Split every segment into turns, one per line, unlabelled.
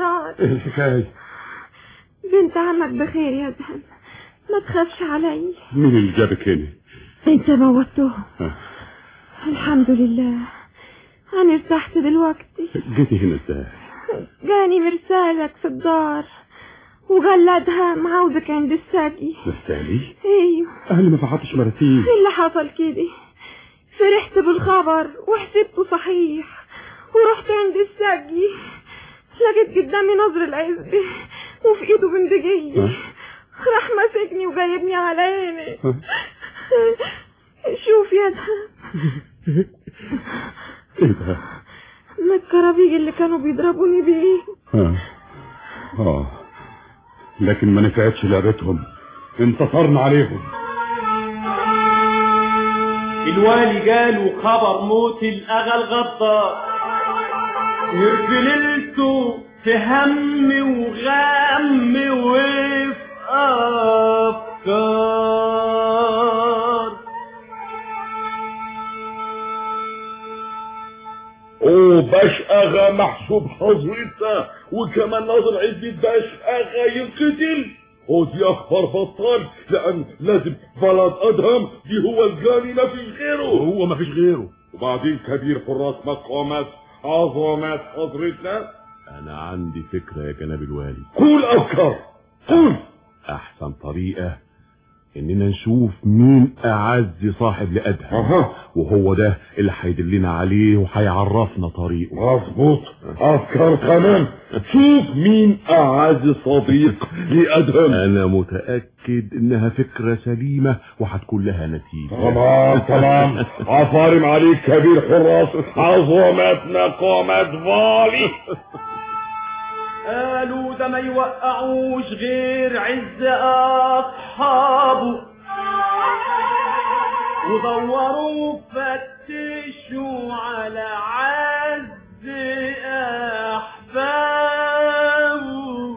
الدار
ايه الحكاية
بنت عمك بخير يا ادهم ما تخافش علي
مين اللي جابك هنا
انت موتهم
ها،
الحمد لله انا ارتحت دلوقتي
جيتي هنا ازاي
جاني مرسالك في الدار وقال ادهم عاوزك عند الساقي
نستاهلي
ايوه
اهلي ما بعتش مرتين
ايه اللي حصل كده فرحت بالخبر وحسبته صحيح ورحت عند الساقي لقيت قدامي نظر العزبة وفي ايده بندقية
ها؟
راح ماسكني وجايبني على عيني
ها؟
شوف يا ده
ايه ده
من الكرابيج اللي كانوا بيضربوني بيه
ها اه لكن ما نفعتش لعبتهم انتصرنا عليهم
الوالي قالوا خبر موت الأغا الغدار هرب ليلته في هم وغم وفي أفكار
اوه باش اغا محسوب حضرتنا وكمان ناظر عزة باش اغا ينقتل هو دي اخبار بطال لان لازم بلد ادهم دي هو الجاني ما فيش غيره
هو ما فيش غيره
وبعدين كبير حراس مقامات عظمات حضرتنا
انا عندي فكرة يا جناب الوالي
قول افكار قول
احسن طريقة اننا نشوف مين اعز صاحب لادهم
اها
وهو ده اللي هيدلنا عليه وهيعرفنا طريقه
مظبوط افكار كمان شوف مين اعز صديق لادهم
انا متأكد انها فكرة سليمة وهتكون لها نتيجة
تمام تمام عفارم عليك كبير حراس عظمات مقامات فالي
قالوا ده ما يوقعوش غير عز أصحابه ودوروا فتشوا على عز أحبابه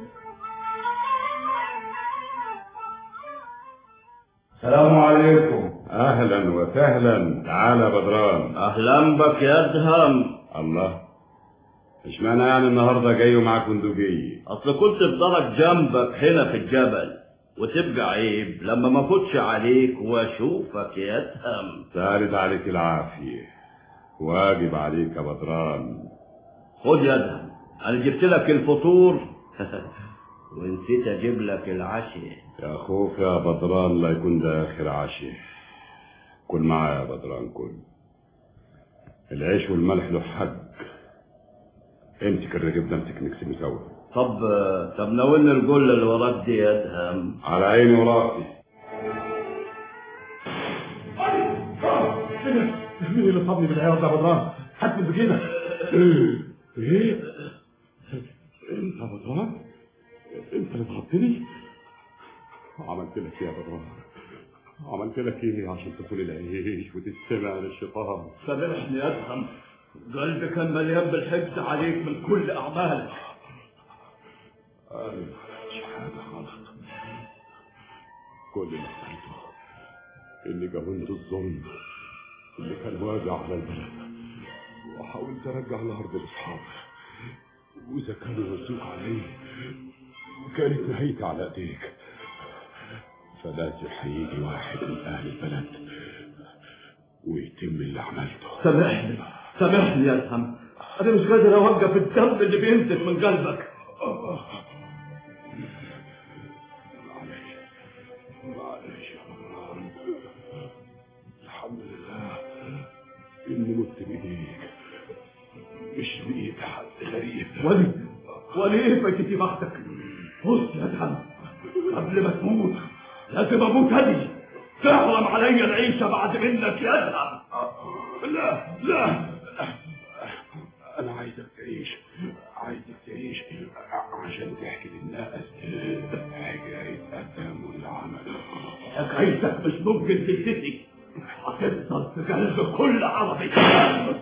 السلام عليكم
اهلا وسهلا تعالى بدران
اهلا بك يا ادهم
الله اشمعنى يعني النهارده جاي ومعاك بندقية
اصل كنت بدرك جنبك هنا في الجبل وتبقى عيب لما ما فوتش عليك واشوفك يا ادهم
سارد عليك العافية واجب عليك يا بدران
خد يا ادهم انا جبت لك الفطور ونسيت اجيب لك العشاء
يا خوف يا بدران لا يكون ده اخر عشاء كل معايا يا بدران كل العيش والملح له حق امسك الرغيف ده امسك نكسب سوا
طب طب ناولني الجله اللي وراك دي يا ادهم
على عيني وراسي
مين اللي صابني بالعياط ده يا بدران حد من كده ايه انت يا بدران انت اللي ضربتني
عملت لك ايه يا بدران عملت لك ايه عشان تاكل العيش وتستمع للشيطان
سامحني يا ادهم قلبي كان مليان بالحقد عليك من كل اعمالك
انا مش حاجه خالص كل اللي عملته اني جاوبت الظلم اللي كان واقع على البلد وحاولت ارجع الارض لاصحابي واذا كانوا يوزوك علي كانت نهايتي على ايديك فلازم هيجي واحد من اهل البلد ويتم اللي عملته
سامحني سامحني يا ادهم انا مش قادر اوقف الدم اللي بينزف من قلبك
معلش معلش يا مروان الحمد لله اني مت بايديك مش بايد حد غريب
ولي ولي ايه فايتتي بختك بص يا ادهم قبل ما تموت لازم اموت هدي تحرم عليا العيشه بعد منك يا ادهم
لا لا انا عايزك تعيش عايزك تعيش عشان تحكي للناس حكايه ادم واللي عمله
حكايتك مش ممكن تنتهي هتفضل في قلب كل عربي سامحني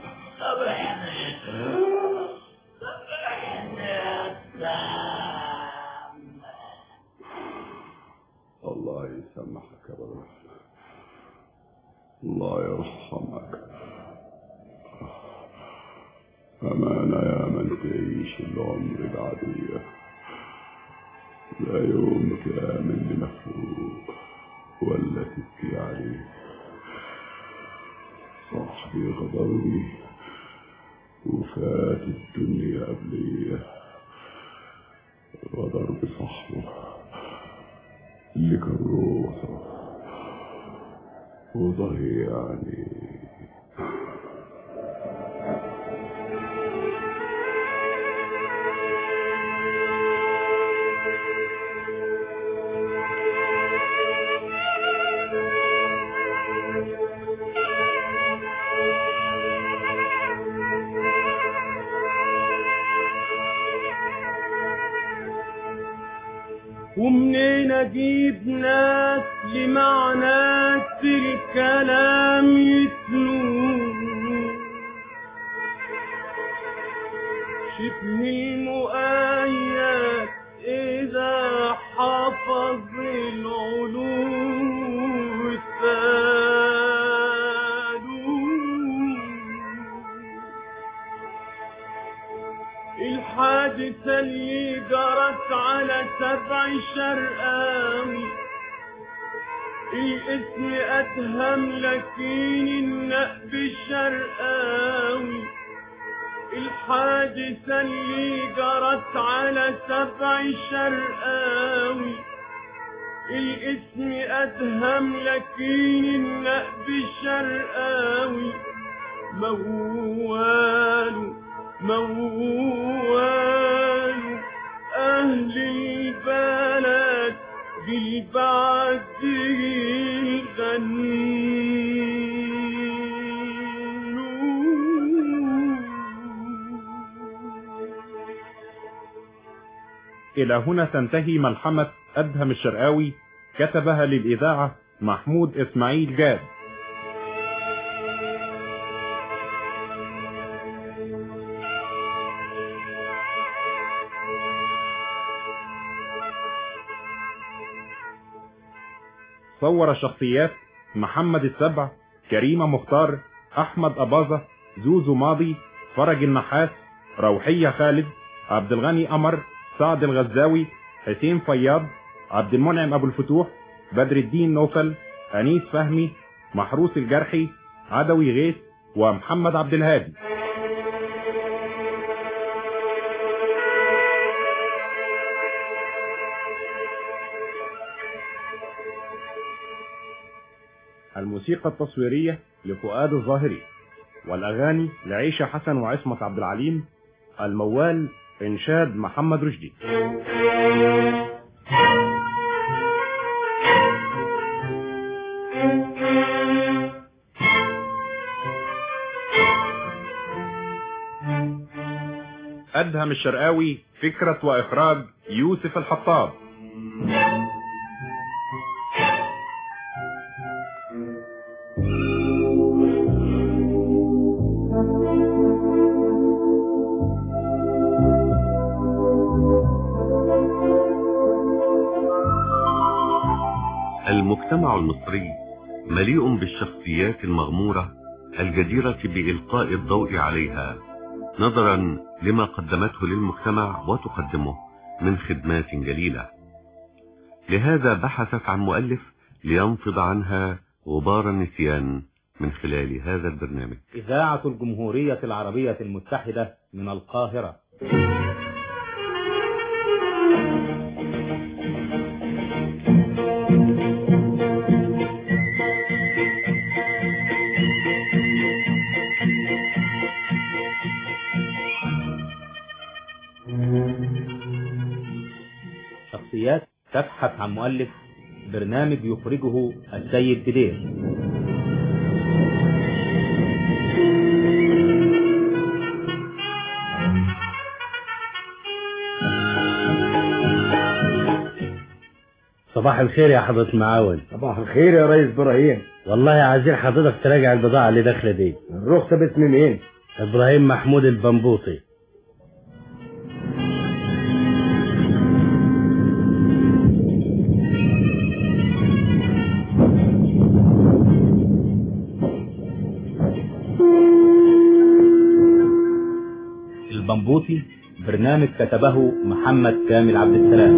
الله يسامحك يا بدر الله يرحمك أمانة يا من تعيش العمر بعدية لا يوم كامل لمخلوق ولا تبكي عليه صاحبي غدرني وفات الدنيا قبليه غدر بصاحبه اللي كان روحه وضيعني
ومنين اجيب ناس لمعنى الكلام يتلو شبه المؤيد اذا حفظ العلو الثاني الحادثة اللي جرت على سبع شرقاوي الاسم أتهم لكن النقب الشرقاوي الحادثة اللي جرت على سبع شرقاوي الاسم أتهم لكن النقب الشرقاوي موال موال أهل البلد بالبعد يغنون
إلى هنا تنتهي ملحمة أدهم الشرقاوي كتبها للإذاعة محمود إسماعيل جاد صور شخصيات محمد السبع كريمة مختار أحمد أباظة زوزو ماضي فرج النحاس روحية خالد عبد الغني قمر سعد الغزاوي حسين فياض عبد المنعم أبو الفتوح بدر الدين نوفل أنيس فهمي محروس الجرحي عدوي غيث ومحمد عبد الهادي الموسيقى التصويرية لفؤاد الظاهري والأغاني لعيشة حسن وعصمت عبد العليم الموال إنشاد محمد رشدي أدهم الشرقاوي فكرة وإخراج يوسف الحطاب
المجتمع المصري مليء بالشخصيات المغمورة الجديرة بإلقاء الضوء عليها نظرا لما قدمته للمجتمع وتقدمه من خدمات جليلة لهذا بحثت عن مؤلف لينفض عنها غبار النسيان من خلال هذا البرنامج
إذاعة الجمهورية العربية المتحدة من القاهرة شخصيات تبحث عن مؤلف برنامج يخرجه السيد بدير
صباح الخير يا حضرة المعاون
صباح الخير يا ريس ابراهيم
والله عايزين حضرتك تراجع البضاعة اللي داخلة دي
الرخصة باسم مين
ابراهيم محمود البنبوطي
البنبوطي برنامج كتبه محمد كامل عبد السلام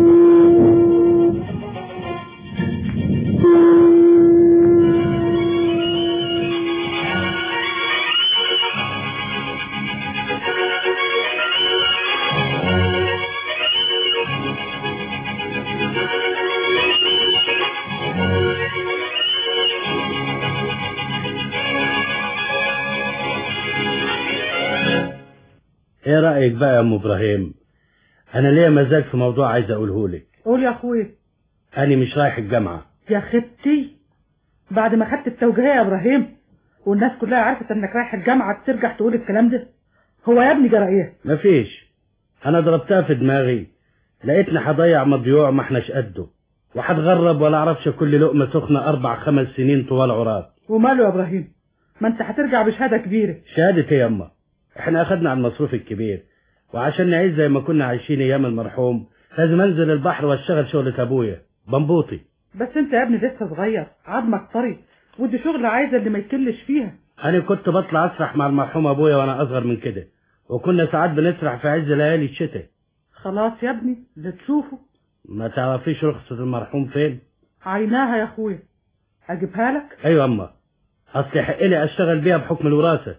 ايه رأيك بقى يا ام ابراهيم انا ليا مزاج في موضوع عايز اقوله لك
قول يا اخويا
انا مش رايح الجامعة
يا خبتي بعد ما خدت التوجيهية يا ابراهيم والناس كلها عرفت انك رايح الجامعة ترجع تقول الكلام ده هو يا ابني جرى ايه
مفيش انا ضربتها في دماغي لقيتني هضيع مضيوع ما احناش قده وهتغرب ولا اعرفش كل لقمة سخنة اربع خمس سنين طوال عراض
وماله يا ابراهيم ما انت هترجع بشهادة كبيرة
شهادة ايه ياما احنا اخدنا على المصروف الكبير وعشان نعيش زي ما كنا عايشين ايام المرحوم لازم انزل البحر واشتغل شغلة ابويا بنبوطي
بس انت يا ابني لسه صغير عظمك طري ودي شغل عايزة اللي ما يكلش فيها
انا كنت بطلع اسرح مع المرحوم ابويا وانا اصغر من كده وكنا ساعات بنسرح في عز ليالي الشتاء
خلاص يا ابني اللي تشوفه
ما تعرفيش رخصة المرحوم فين
عيناها يا اخويا اجيبها لك
ايوه اما اصل يحق لي اشتغل بيها بحكم الوراثة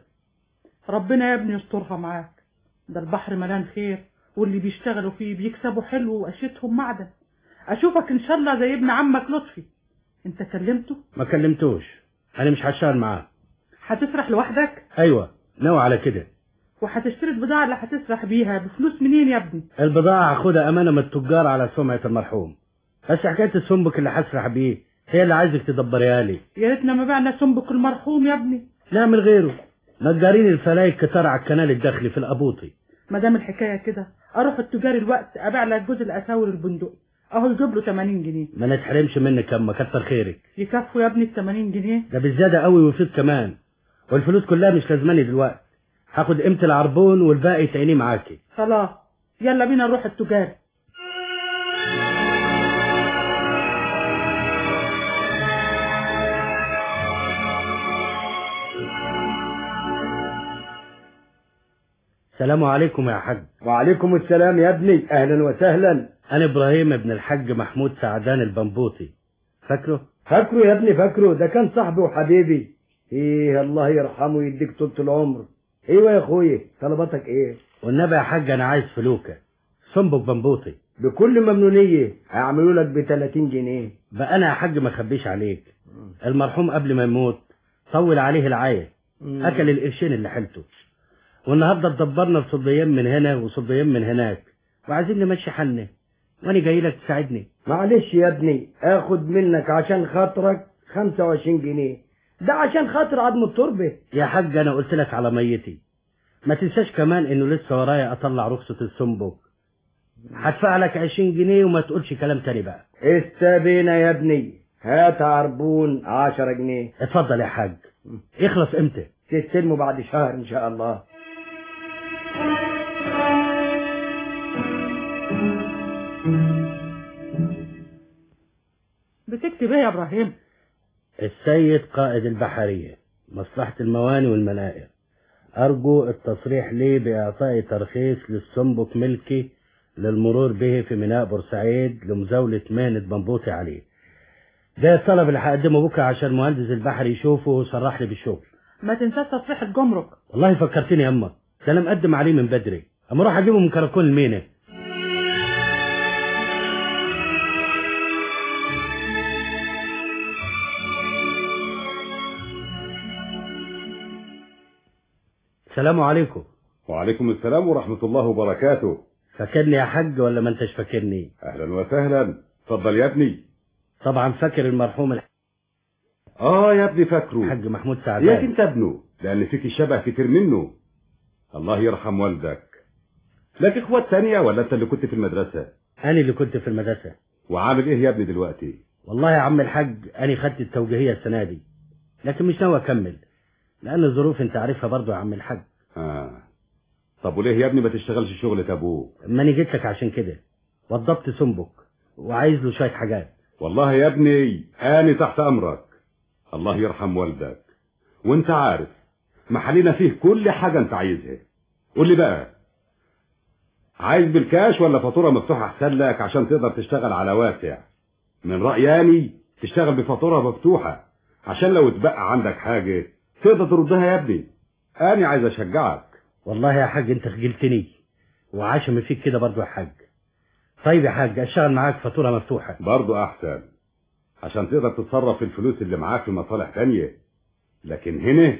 ربنا يا ابني يسترها معاك ده البحر ملان خير واللي بيشتغلوا فيه بيكسبوا حلو وقشتهم معدن اشوفك ان شاء الله زي ابن عمك لطفي انت كلمته
ما كلمتوش انا مش هشتغل معاه
هتسرح لوحدك
ايوه ناوي على كده
وهتشتري البضاعة اللي هتسرح بيها بفلوس منين يا ابني
البضاعة هاخدها امانة من التجار على سمعة المرحوم بس حكاية السنبك اللي هسرح بيه هي اللي عايزك تدبريها لي
يا ريتنا ما بعنا سنبك المرحوم يا ابني
نعمل غيره نجارين الفلايك كتار على الكنال الداخلي في الابوطي
ما دام الحكاية كده اروح التجار الوقت ابيع لك جزء الاساور البندق اهو يجيب له 80 جنيه
ما نتحرمش منك اما كتر خيرك
يكفوا يا ابني ال 80 جنيه
ده بالزيادة قوي ويفيد كمان والفلوس كلها مش لازماني دلوقتي هاخد قيمة العربون والباقي تعينيه معاكي
خلاص يلا بينا نروح التجار
السلام عليكم يا حاج
وعليكم السلام يا ابني اهلا وسهلا
انا ابراهيم ابن الحاج محمود سعدان البنبوطي فاكره
فاكره يا ابني فاكره ده كان صاحبي وحبيبي ايه الله يرحمه ويديك طول العمر ايوه يا اخويا طلباتك ايه
والنبي يا حاج انا عايز فلوكه سنبك بنبوطي
بكل ممنونية هيعملوا لك ب 30 جنيه
بقى انا يا حاج ما اخبيش عليك المرحوم قبل ما يموت طول عليه العاية اكل القرشين اللي حلته والنهارده اتدبرنا بصديين من هنا وصديين من هناك وعايزين نمشي حالنا وانا جاي لك تساعدني
معلش يا ابني اخد منك عشان خاطرك 25 جنيه ده عشان خاطر عظم التربة
يا حاج انا قلت لك على ميتي ما تنساش كمان انه لسه ورايا اطلع رخصة السنبك هدفع لك 20 جنيه وما تقولش كلام تاني بقى
استبينا يا ابني هات عربون 10 جنيه
اتفضل يا حاج يخلص امتى
تستلمه بعد شهر ان شاء الله
بتكتب ايه يا ابراهيم
السيد قائد البحرية مصلحة المواني والمنائر أرجو التصريح لي بإعطاء ترخيص للسنبك ملكي للمرور به في ميناء بورسعيد لمزاولة مهنة بنبوطي عليه ده الطلب اللي هقدمه بكرة عشان مهندس البحر يشوفه ويصرح لي بالشغل
ما تنساش تصريح الجمرك
والله فكرتني يا أما ده أنا مقدم عليه من بدري أما أروح أجيبه من كراكون المينا السلام عليكم
وعليكم السلام ورحمة الله وبركاته
فاكرني يا حاج ولا ما انتش فاكرني
أهلا وسهلا اتفضل يا ابني
طبعا فاكر المرحوم الح-
آه يا ابني فاكره
الحاج محمود
ياك
سعدان
انت ابنه لأن فيك الشبه كتير منه الله يرحم والدك لك اخوات تانية ولا انت اللي كنت في المدرسة
انا اللي كنت في المدرسة
وعامل ايه يا ابني دلوقتي
والله يا عم الحاج انا خدت التوجيهية السنة دي لكن مش ناوي اكمل لان الظروف انت عارفها برضو يا عم الحاج
آه. طب وليه يا ابني ما تشتغلش شغلة ابوك
ما انا جيت لك عشان كده وضبط سنبك وعايز له شوية حاجات
والله يا ابني انا تحت امرك الله يرحم والدك وانت عارف محلنا فيه كل حاجة انت عايزها قول لي بقى
عايز بالكاش ولا فاتورة مفتوحة احسن لك عشان تقدر تشتغل على واسع من رأياني تشتغل بفاتورة مفتوحة عشان لو اتبقى عندك حاجة تقدر تردها يا ابني انا عايز اشجعك
والله يا حاج انت خجلتني وعاشم فيك كده برضو يا حاج طيب يا حاج اشتغل معاك فاتورة مفتوحة
برضو احسن عشان تقدر تتصرف في الفلوس اللي معاك في مصالح تانية لكن هنا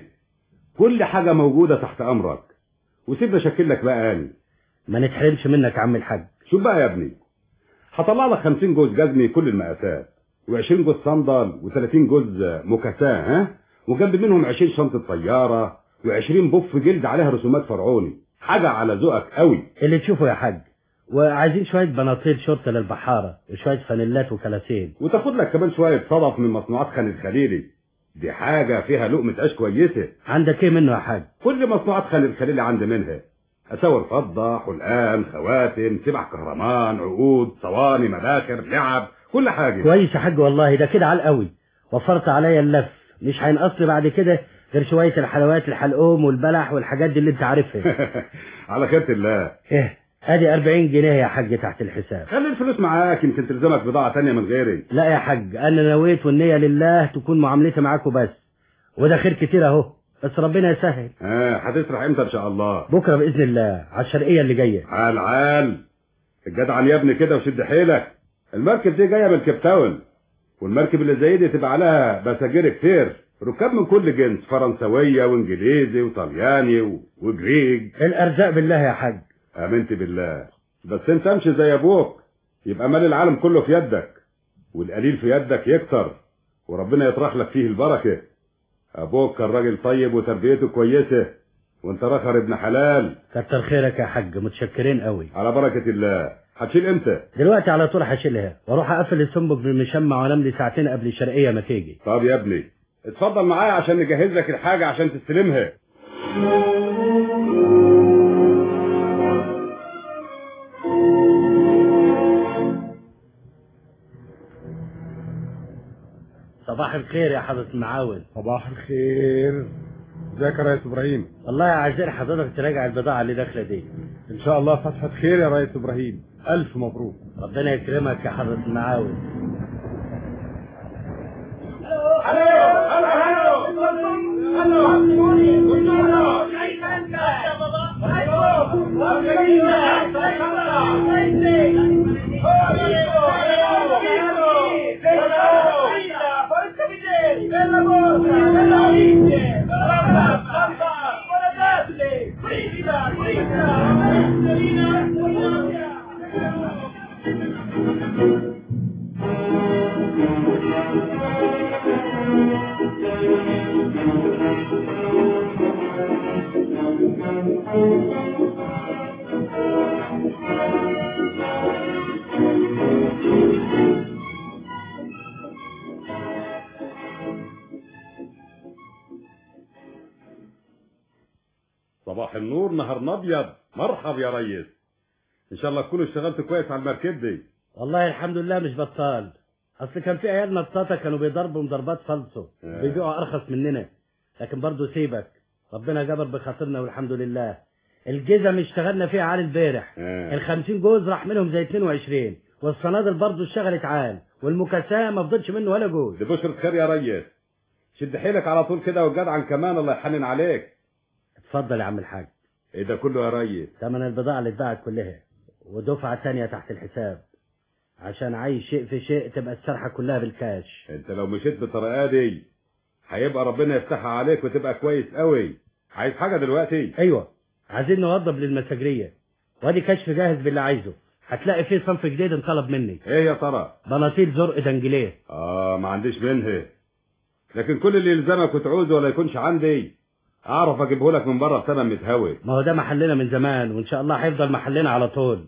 كل حاجة موجودة تحت امرك وسيبنا شكل لك بقى اني
ما نتحرمش منك يا عم الحاج
شوف بقى يا ابني هطلع لك 50 جوز جزمي كل المقاسات و20 جوز صندل و30 جوز مكاساه ها وجنب منهم 20 شنطة طيارة و20 بوف جلد عليها رسومات فرعوني حاجة على ذوقك قوي
اللي تشوفه يا حاج وعايزين شوية بناطيل شرطة للبحارة وشوية فانيلات وكلاسين
وتاخد لك كمان شوية صدف من مصنوعات خالد خليلي دي حاجة فيها لقمة عيش كويسة
عندك ايه منه يا حاج
كل مصنوعات خالد خليلي عندي منها أساور فضة حلقان خواتم سبع كهرمان عقود صواني مباكر لعب كل حاجة
كويس يا حاج والله ده كده على القوي وفرت عليا اللف مش هينقص لي بعد كده غير شوية الحلويات الحلقوم والبلح والحاجات دي اللي انت عارفها
على خيرة الله
ايه ادي 40 جنيه يا حاج تحت الحساب
خلي الفلوس معاك يمكن تلزمك بضاعة تانية من غيري
لا يا حاج انا نويت والنية لله تكون معاملتي معاكم بس وده خير كتير اهو بس ربنا يسهل
اه هتسرح امتى ان شاء الله
بكره باذن الله على الشرقيه اللي جايه
عال عال الجدع يا ابني كده وشد حيلك المركب دي جايه من كيب تاون والمركب اللي زي دي تبقى عليها بساجير كتير ركاب من كل جنس فرنسويه وانجليزي وطلياني و- وجريج
الارزاق بالله يا حاج
امنت بالله بس انت امشي زي ابوك يبقى مال العالم كله في يدك والقليل في يدك يكتر وربنا يطرح لك فيه البركه ابوك كان راجل طيب وتربيته كويسه وانت رخر ابن حلال
كتر خيرك يا حاج متشكرين قوي
على بركه الله هتشيل امتى
دلوقتي على طول هشيلها واروح اقفل السنبك بالمشمع وانام لي ساعتين قبل الشرقيه ما تيجي
طب يا ابني اتفضل معايا عشان نجهز لك الحاجه عشان تستلمها
صباح الخير يا حضرة المعاون
صباح الخير ازيك يا ريس ابراهيم
والله عايزين حضرتك تراجع البضاعة اللي داخلة دي
ان شاء الله فتحة خير يا ريس ابراهيم الف مبروك
ربنا يكرمك يا حضرة المعاون
صباح النور نهار ابيض مرحب يا ريس ان شاء الله تكونوا اشتغلتوا كويس على المركب دي
والله الحمد لله مش بطال اصل كان في عيال نطاطة كانوا بيضربوا مضربات فالصو
آه.
بيبيعوا ارخص مننا لكن برضه سيبك ربنا جبر بخاطرنا والحمد لله الجزم اشتغلنا فيها عال البارح
آه.
ال 50 جوز راح منهم زي 22 والصنادل برضه اشتغلت عال والمكاساه ما فضلش منه ولا جوز
دي بشرة خير يا ريس شد حيلك على طول كده والجدعن كمان الله يحنن عليك
اتفضل يا عم الحاج
ايه ده كله يا ريس
ثمن البضاعة اللي اتباعت كلها ودفعة تانية تحت الحساب عشان عايز شيء في شيء تبقى السرحة كلها بالكاش
انت لو مشيت بالطريقه دي هيبقى ربنا يفتحها عليك وتبقى كويس قوي عايز حاجه دلوقتي
ايوه عايزين نوضب للمساجرية وادي كشف جاهز باللي عايزه هتلاقي فيه صنف جديد انطلب مني
ايه يا ترى
بناطيل زرق دنجليه
اه ما عنديش منها لكن كل اللي يلزمك وتعوزه ولا يكونش عندي اعرف اجيبه لك من بره بثمن متهوي
ما هو ده محلنا من زمان وان شاء الله هيفضل محلنا على طول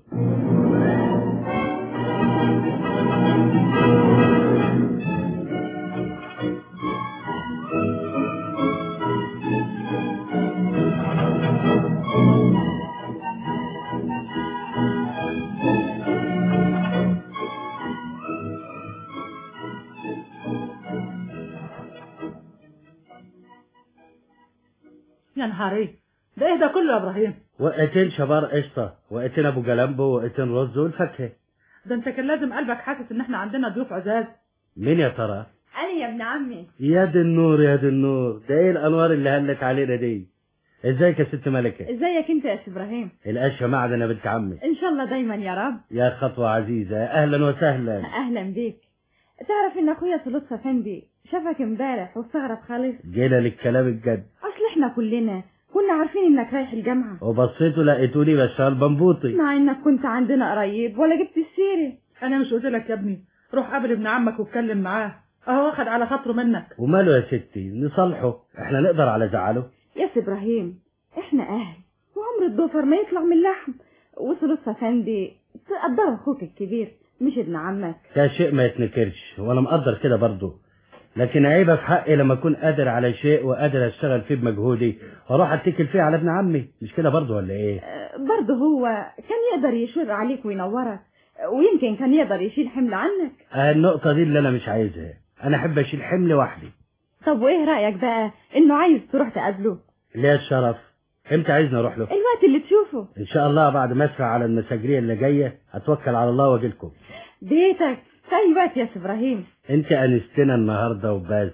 يا نهار ايه ده ايه ده كله يا ابراهيم
وقتين شبار قشطة وقتين ابو جلامبو وقتين رز والفاكهة
ده انت كان لازم قلبك حاسس ان احنا عندنا ضيوف عزاز
مين يا ترى
انا يا ابن عمي
يا دي النور يا دي النور ده ايه الانوار اللي هلت علينا دي ازيك يا ست ملكة
ازيك انت يا سي ابراهيم
الاشياء معدن يا بنت عمي
ان شاء الله دايما يا رب
يا خطوة عزيزة اهلا وسهلا
اهلا بيك تعرف ان اخويا سلطة افندي شافك امبارح واستغرب خالص
جينا للكلام الجد
اصل احنا كلنا كنا عارفين انك رايح الجامعة
وبصيتوا لقيتوني بشتغل بنبوطي
مع انك كنت عندنا قريب ولا جبت السيرة
انا مش قلت لك يا ابني روح قابل ابن عمك واتكلم معاه اهو واخد على خاطره منك
وماله يا ستي نصالحه احنا نقدر على زعله
يا سي ابراهيم احنا اهل وعمر الضفر ما يطلع من لحم وسلطة افندي تقدر اخوك الكبير مش ابن عمك
ده شيء ما يتنكرش وانا مقدر كده برضه لكن عيبه في حقي لما اكون قادر على شيء وقادر اشتغل فيه بمجهودي واروح اتكل فيه على ابن عمي مش كده برضه ولا ايه
أه، برضه هو كان يقدر يشر عليك وينورك ويمكن كان يقدر يشيل حمل عنك
آه النقطه دي اللي انا مش عايزها انا احب اشيل حمل وحدي
طب وايه رايك بقى انه عايز تروح تقابله
ليه الشرف امتى عايزني اروح له
الوقت اللي تشوفه
ان شاء الله بعد ما اسرع على المساجريه اللي جايه اتوكل على الله واجي لكم
بيتك في اي وقت يا سي ابراهيم
انت انستنا النهارده وبس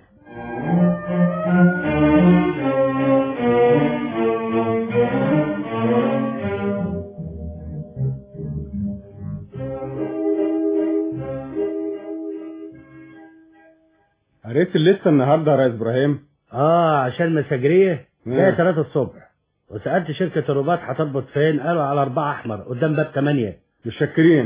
قريت الليسته النهارده يا ريس ابراهيم
اه عشان مساجريه
مم.
جايه 3 الصبح وسالت شركه الرباط هتربط فين قالوا على 4 احمر قدام باب 8
متشكرين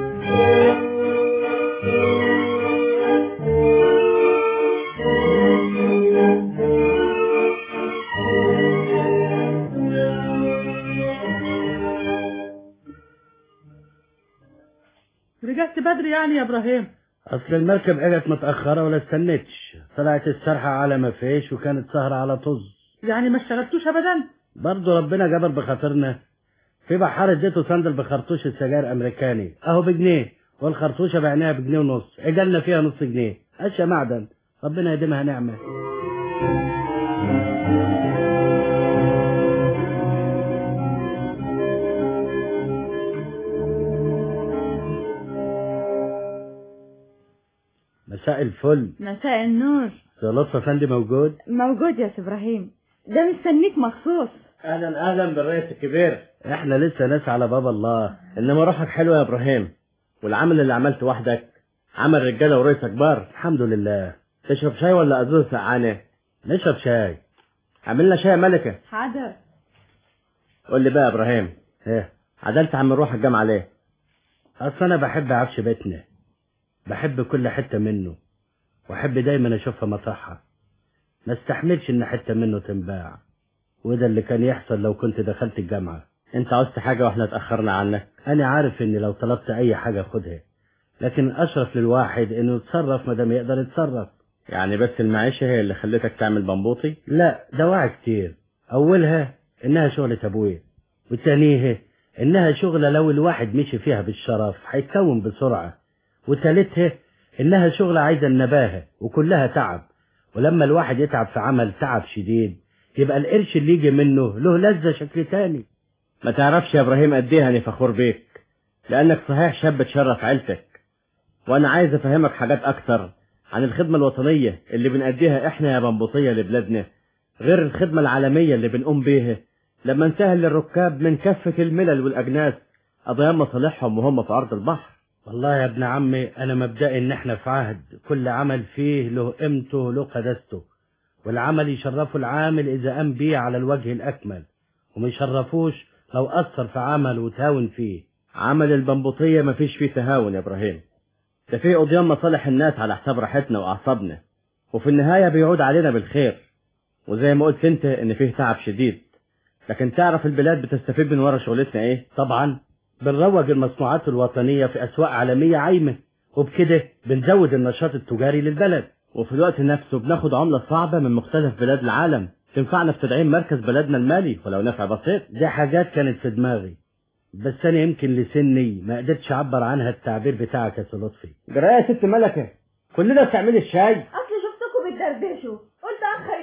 رجعت بدري يعني يا ابراهيم
اصل المركب اجت متاخره ولا استنتش طلعت السرحه على ما فيش وكانت سهره على طز
يعني ما اشتغلتوش ابدا
برضه ربنا جبر بخاطرنا في بحار اديته صندل بخرطوش السجاير امريكاني اهو بجنيه والخرطوشه بعناها بجنيه ونص اجلنا فيها نص جنيه اشياء معدن ربنا يديمها نعمه مساء الفل
مساء النور
يا لطفي افندي موجود
موجود يا سي ابراهيم ده مستنيك مخصوص
اهلا اهلا بالرئيس الكبير احنا لسه ناس على باب الله
انما روحك حلوه يا ابراهيم والعمل اللي عملته وحدك عمل رجاله ورئيس كبار
الحمد لله
تشرب شاي ولا ازوز سقعانه
نشرب شاي
عمل لنا شاي يا ملكه
حاضر
قول لي بقى يا ابراهيم
ايه
عدلت عم نروح الجامعه ليه
اصل انا بحب عفش بيتنا بحب كل حته منه واحب دايما اشوفها مطرحها ما استحملش ان حته منه تنباع وده اللي كان يحصل لو كنت دخلت الجامعه
انت عاوزت حاجه واحنا اتاخرنا عنك
انا عارف اني لو طلبت اي حاجه خدها لكن اشرف للواحد انه يتصرف ما دام يقدر يتصرف
يعني بس المعيشه هي اللي خلتك تعمل بمبوطي
لا دواعي كتير اولها انها شغلة ابويا وتانيها انها شغلة لو الواحد مشي فيها بالشرف هيتكون بسرعة وتالتها انها شغلة عايزة النباهة وكلها تعب ولما الواحد يتعب في عمل تعب شديد يبقى القرش اللي يجي منه له لذة شكل تاني
ما تعرفش يا ابراهيم قد ايه انا فخور بيك لانك صحيح شاب تشرف عيلتك وانا عايز افهمك حاجات اكتر عن الخدمة الوطنية اللي بنأديها احنا يا بنبوطية لبلادنا غير الخدمة العالمية اللي بنقوم بيها لما نسهل للركاب من كافة الملل والأجناس قضايا مصالحهم وهم في أرض البحر
والله يا ابن عمي انا مبدئي ان احنا في عهد كل عمل فيه له قيمته له قداسته والعمل يشرفه العامل اذا قام بيه على الوجه الاكمل وما يشرفوش لو اثر في عمل وتهاون فيه
عمل البنبوطية مفيش فيه تهاون يا إبراهيم ده فيه قضيان مصالح الناس على حساب راحتنا وأعصابنا وفي النهاية بيعود علينا بالخير وزي ما قلت انت ان فيه تعب شديد لكن تعرف البلاد بتستفيد من ورا شغلتنا ايه
طبعا بنروج المصنوعات الوطنية في اسواق عالمية عايمة وبكده بنزود النشاط التجاري للبلد
وفي الوقت نفسه بناخد عملة صعبة من مختلف بلاد العالم تنفعنا في تدعيم مركز بلدنا المالي ولو نفع بسيط
دي حاجات كانت في دماغي بس انا يمكن لسني ما قدرتش اعبر عنها التعبير بتاعك يا سي لطفي
جرايه يا ست ملكة كلنا بتعملي الشاي
اصل شفتكم بتدردشوا قلت اخر الشاي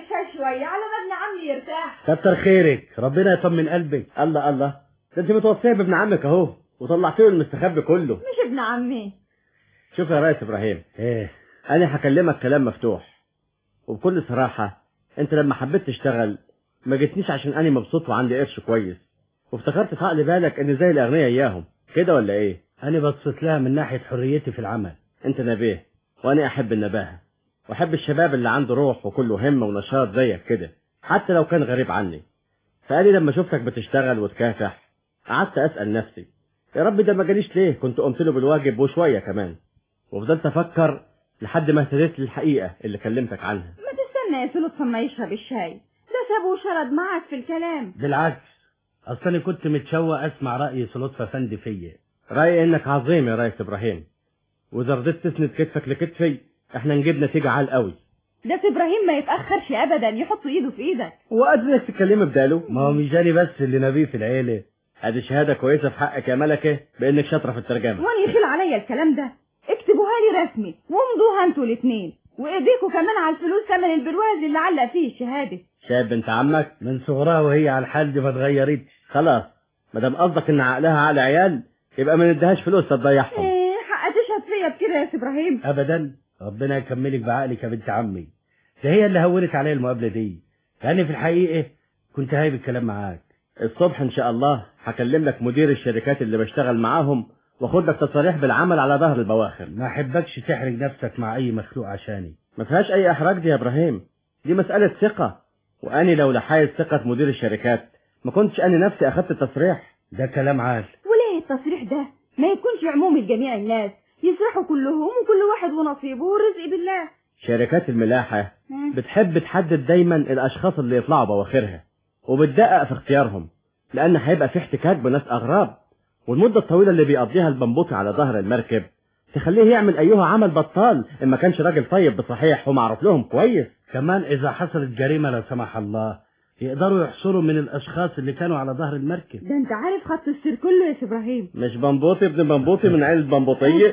شوية على ما ابن عمي يرتاح
كتر خيرك ربنا يطمن قلبك
الله الله ده انت متوصيه بابن عمك اهو وطلعت له المستخبي كله
مش ابن عمي
شوف يا ريس ابراهيم
ايه
انا هكلمك كلام مفتوح وبكل صراحه انت لما حبيت تشتغل ما جيتنيش عشان انا مبسوط وعندي قرش كويس وافتكرت في عقل بالك ان زي الاغنياء اياهم كده ولا ايه
انا بصيت لها من ناحيه حريتي في العمل
انت نبيه وانا احب النباهه واحب الشباب اللي عنده روح وكله همه ونشاط زيك كده حتى لو كان غريب عني فقالي لما شفتك بتشتغل وتكافح قعدت اسال نفسي يا رب ده ما جاليش ليه كنت قمت له بالواجب وشويه كمان وفضلت افكر لحد ما اهتديت للحقيقه اللي كلمتك عنها
ما تستنى يا سلطة ما يشرب الشاي ده سابه وشرد معك في الكلام
بالعكس اصل انا كنت متشوق اسمع راي سلطفه فندي فيا
رايي انك عظيم يا ريس ابراهيم واذا رضيت تسند كتفك لكتفي احنا نجيب نتيجه عال قوي
ده ابراهيم ما يتأخرش ابدا يحط ايده في ايدك
وقادر انك تتكلمي بداله
ما هو مش جاني بس اللي نبيه في العيله
ادي شهاده كويسه في حقك يا ملكه بانك شاطره في الترجمه
وانا يخيل عليا الكلام ده اكتبوها لي رسمي وامضوها انتوا الاثنين وايديكوا كمان على الفلوس ثمن البرواز اللي علق فيه الشهاده
شايف بنت عمك
من صغرها وهي على الحال دي ما اتغيرتش
خلاص ما دام قصدك ان عقلها عقل عيال يبقى ما نديهاش فلوس تضيعهم
ايه حق تشهد فيا بكده يا سي ابراهيم
ابدا ربنا يكملك بعقلك يا بنت عمي ده هي اللي هونت عليا المقابله دي يعني في الحقيقه كنت هايب الكلام معاك
الصبح ان شاء الله هكلم لك مدير الشركات اللي بشتغل معاهم واخد لك تصاريح بالعمل على ظهر البواخر
ما احبكش تحرج نفسك مع اي مخلوق عشاني
ما فيهاش اي احراج دي يا ابراهيم دي مساله ثقه واني لو لحايز ثقه مدير الشركات ما كنتش انا نفسي اخدت التصريح
ده كلام عال
وليه التصريح ده ما يكونش عمومي لجميع الناس يسرحوا كلهم وكل واحد ونصيبه والرزق بالله
شركات الملاحه بتحب تحدد دايما الاشخاص اللي يطلعوا بواخرها وبتدقق في اختيارهم لان هيبقى في احتكاك بناس اغراب والمده الطويله اللي بيقضيها البنبوطي على ظهر المركب تخليه يعمل ايها عمل بطال ان ما كانش راجل طيب بصحيح ومعروف لهم كويس
كمان اذا حصلت جريمه لا سمح الله يقدروا يحصلوا من الاشخاص اللي كانوا على ظهر المركب
ده انت عارف خط السير كله يا سي ابراهيم
مش بنبوطي ابن بنبوطي من عيلة بنبوطية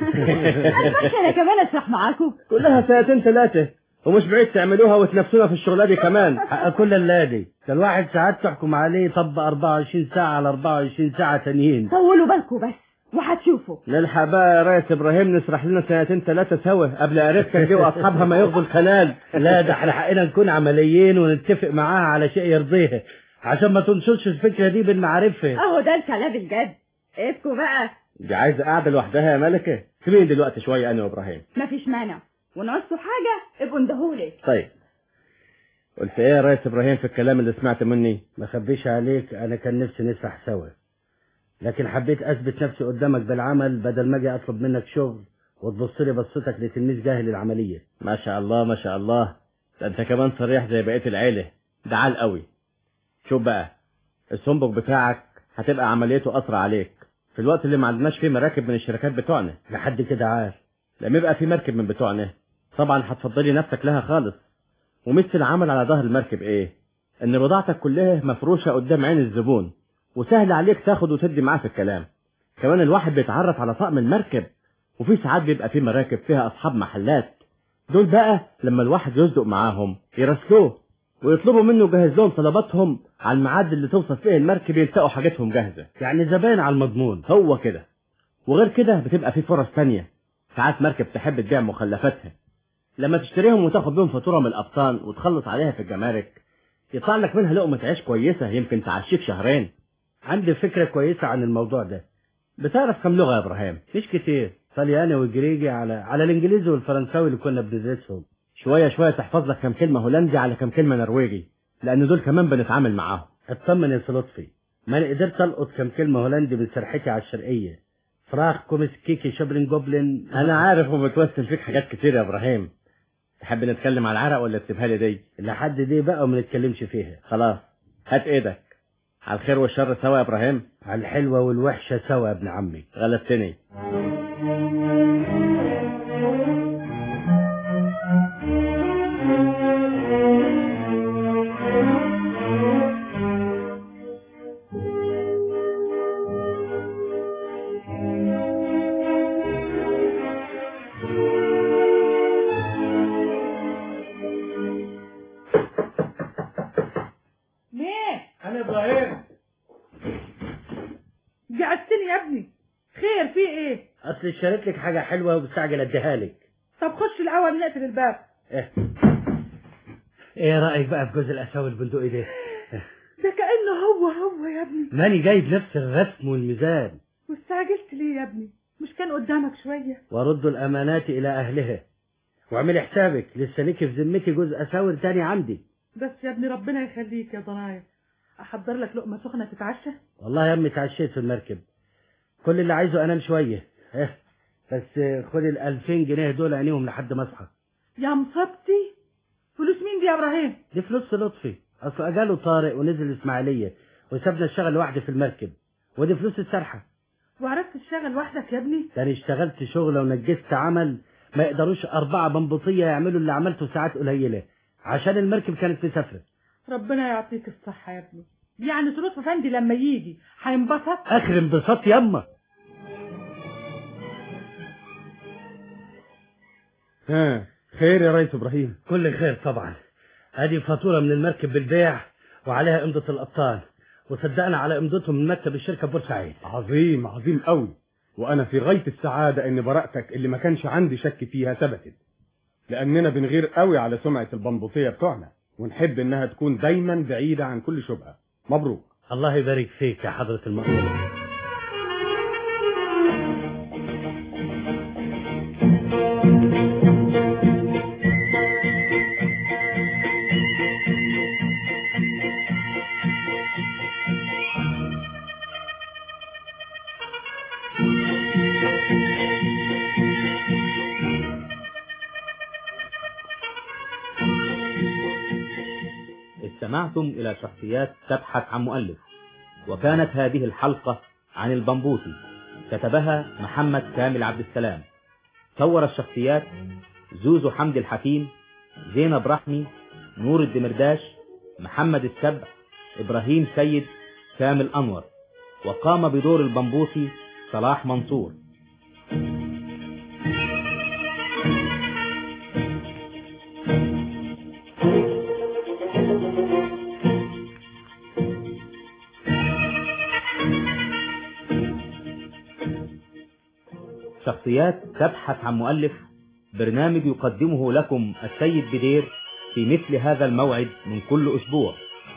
مش انا كمان اشرح معاكم
كلها ساعتين ثلاثة ومش بعيد تعملوها وتنافسونا في الشغلة دي كمان
حق كل اللادي ده الواحد ساعات تحكم عليه يطبق 24 ساعة على 24 ساعة تانيين
طولوا بالكم بس وهتشوفوا
نلحق بقى يا ريس ابراهيم نسرح لنا سنتين ثلاثة سوا قبل قريبتك دي واصحابها ما ياخدوا الكنال
لا ده احنا حقنا نكون عمليين ونتفق معاها على شيء يرضيها عشان ما تنشرش الفكرة دي بين معارفها
اهو ده الكلام الجد ايدكوا بقى
دي عايزة قاعدة لوحدها يا ملكة سيبيني دلوقتي شوية انا وابراهيم
مفيش مانع ونعوزتوا حاجة ابقوا اندهولي
طيب قلت ايه يا ريس ابراهيم في الكلام اللي سمعت مني
ما خبيش عليك انا كان نفسي نسرح سوا لكن حبيت اثبت نفسي قدامك بالعمل بدل ما اجي اطلب منك شغل وتبص لي بصتك لتلميذ جاهل العمليه
ما شاء الله ما شاء الله ده انت كمان صريح زي بقيه العيله ده عال قوي شوف بقى السنبك بتاعك هتبقى عمليته اسرع عليك في الوقت اللي ما عندناش فيه مراكب من الشركات بتوعنا
لحد كده عال
لما يبقى في مركب من بتوعنا طبعا هتفضلي نفسك لها خالص ومثل العمل على ظهر المركب ايه ان بضاعتك كلها مفروشه قدام عين الزبون وسهل عليك تاخد وتدي معاه في الكلام كمان الواحد بيتعرف على طقم المركب وفي ساعات بيبقى في مراكب فيها اصحاب محلات دول بقى لما الواحد يصدق معاهم يرسلوه ويطلبوا منه يجهز لهم طلباتهم على الميعاد اللي توصل فيه المركب يلتقوا حاجاتهم جاهزه
يعني زباين على المضمون
هو كده وغير كده بتبقى في فرص تانية ساعات مركب تحب تبيع مخلفاتها لما تشتريهم وتاخد بيهم فاتوره من الابطان وتخلص عليها في الجمارك يطلع لك منها لقمه عيش كويسه يمكن تعشيك شهرين
عندي فكرة كويسة عن الموضوع ده
بتعرف كم لغة يا إبراهيم؟
مش كتير طلياني وجريجي على على الإنجليزي والفرنساوي اللي كنا بندرسهم
شوية شوية تحفظ لك كم كلمة هولندي على كم كلمة نرويجي لأن دول كمان بنتعامل معاهم
اطمن يا لطفي ما أنا قدرت ألقط كم كلمة هولندي من سرحتي على الشرقية فراخ كومس كيكي شبرين جوبلين
أنا عارف وبتوسل فيك حاجات كتير يا إبراهيم تحب نتكلم على العرق ولا تسيبها لي دي؟
لحد دي بقى وما نتكلمش فيها
خلاص هات إيدك على الخير والشر سوا يا ابراهيم
على الحلوة والوحشة سوا يا ابن عمي
غلبتني
اصل اشتريت لك حاجه حلوه ومستعجل اديها لك
طب خش الاول نقفل الباب
ايه ايه رايك بقى في جوز الاساوي البندقي ده
ده كانه هو هو يا ابني
ماني جايب نفس الرسم والميزان
واستعجلت ليه يا ابني مش كان قدامك شويه
ورد الامانات الى اهلها واعملي حسابك لسه ليكي في ذمتي جوز اساور تاني عندي
بس يا ابني ربنا يخليك يا ضنايا احضر لك لقمه سخنه تتعشى
والله يا امي اتعشيت في المركب كل اللي عايزه انام شويه اه بس خد ال 2000 جنيه دول عينيهم لحد ما اصحى
يا مصيبتي فلوس مين دي يا ابراهيم
دي فلوس لطفي اصل اجاله طارق ونزل الاسماعيليه وسابنا اشتغل لوحدي في المركب ودي فلوس السرحه
وعرفت تشتغل وحدك يا ابني
ده انا اشتغلت شغله ونجزت عمل ما يقدروش اربعه بنبطيه يعملوا اللي عملته ساعات قليله عشان المركب كانت مسافره
ربنا يعطيك الصحه يا ابني يعني سلوط افندي لما يجي هينبسط
اخر انبساط ياما
ها خير يا ريس ابراهيم
كل خير طبعا ادي فاتوره من المركب بالبيع وعليها امضه الابطال وصدقنا على امضتهم من مكتب الشركه بورسعيد
عظيم عظيم قوي وانا في غايه السعاده ان براءتك اللي ما كانش عندي شك فيها ثبتت لاننا بنغير قوي على سمعه البنبوطيه بتوعنا ونحب انها تكون دايما بعيده عن كل شبهه مبروك
الله يبارك فيك يا حضره المأمور
استمعتم إلى شخصيات تبحث عن مؤلف وكانت هذه الحلقة عن البنبوطي كتبها محمد كامل عبد السلام صور الشخصيات زوزو حمد الحكيم زينب رحمي نور الدمرداش محمد السبع إبراهيم سيد كامل أنور وقام بدور البنبوطي صلاح منصور شخصيات تبحث عن مؤلف برنامج يقدمه لكم السيد بدير في مثل هذا الموعد من كل أسبوع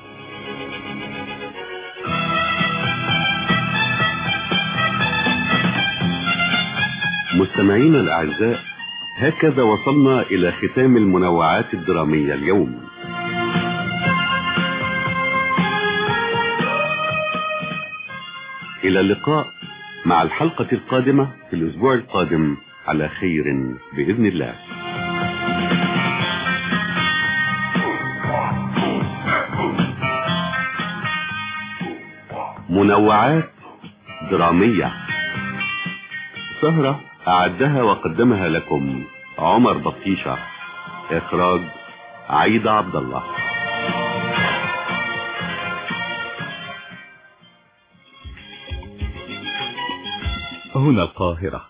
مستمعينا الأعزاء هكذا وصلنا إلى ختام المنوعات الدرامية اليوم إلى اللقاء مع الحلقة القادمة في الأسبوع القادم على خير بإذن الله منوعات درامية سهرة أعدها وقدمها لكم عمر بطيشة إخراج عيد عبد الله
هنا القاهرة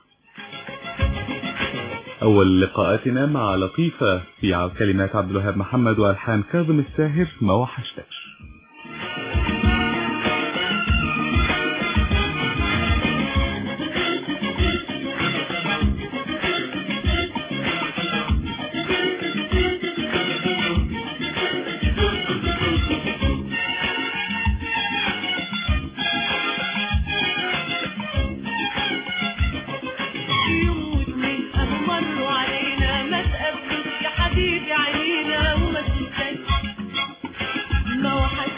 أول لقاءاتنا مع لطيفة في كلمات عبد الوهاب محمد وألحان كاظم الساهر ما وحشتكش
يوم واتنين قاموا مروا علينا ما تقابلوش يا حبيبي علينا وما تنساش ما وحش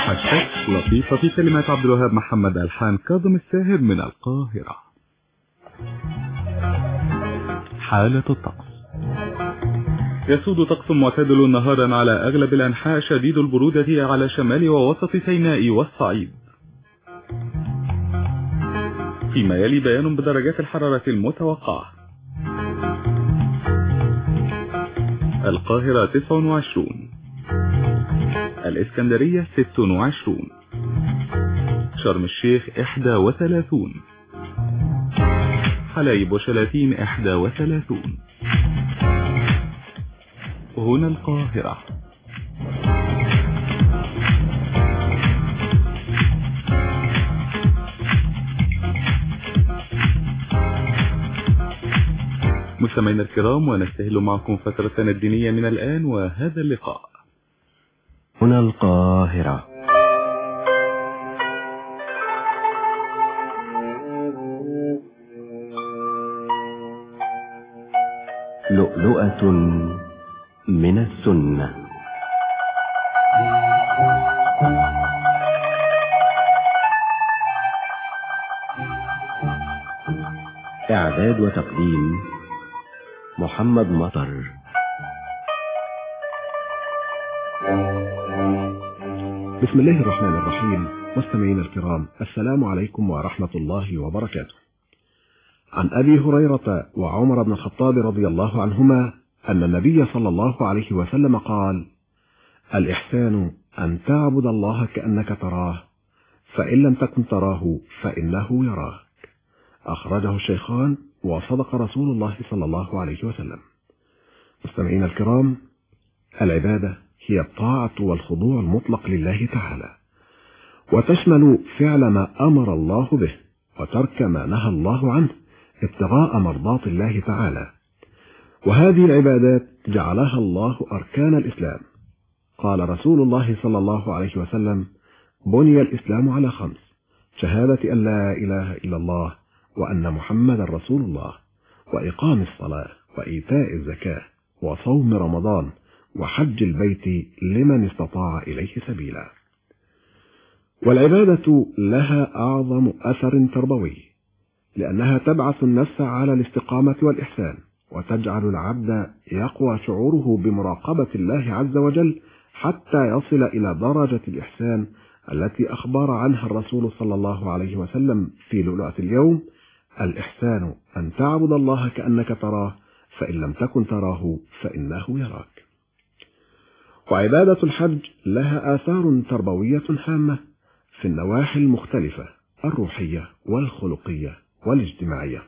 موحشات لطيفة في كلمات عبد الوهاب محمد ألحان كاظم الساهر من القاهرة حالة الطقس يسود طقس معتدل نهارا على أغلب الأنحاء شديد البرودة على شمال ووسط سيناء والصعيد فيما يلي بيان بدرجات الحرارة المتوقعة القاهرة 29 الإسكندرية 26 شرم الشيخ 31 حلايب وشلاتين 31 هنا القاهرة مستمعينا الكرام ونستهل معكم فترتنا الدينية من الآن وهذا اللقاء
هنا القاهرة لؤلؤة من السنة إعداد وتقديم محمد مطر
بسم الله الرحمن الرحيم مستمعينا الكرام السلام عليكم ورحمة الله وبركاته عن أبي هريرة وعمر بن الخطاب رضي الله عنهما أن النبي صلى الله عليه وسلم قال الإحسان أن تعبد الله كأنك تراه فإن لم تكن تراه فإنه يراك أخرجه الشيخان وصدق رسول الله صلى الله عليه وسلم مستمعينا الكرام العبادة هي الطاعة والخضوع المطلق لله تعالى وتشمل فعل ما أمر الله به وترك ما نهى الله عنه ابتغاء مرضات الله تعالى وهذه العبادات جعلها الله أركان الإسلام قال رسول الله صلى الله عليه وسلم بني الإسلام على خمس شهادة أن لا إله إلا الله وأن محمد رسول الله وإقام الصلاة وإيتاء الزكاة وصوم رمضان وحج البيت لمن استطاع إليه سبيلا والعبادة لها أعظم أثر تربوي لأنها تبعث النفس على الاستقامة والإحسان وتجعل العبد يقوى شعوره بمراقبة الله عز وجل حتى يصل إلى درجة الإحسان التي أخبر عنها الرسول صلى الله عليه وسلم في لؤلؤة اليوم الإحسان أن تعبد الله كأنك تراه فإن لم تكن تراه فإنه يراك وعبادة الحج لها آثار تربوية هامة في النواحي المختلفة الروحية والخلقية والاجتماعية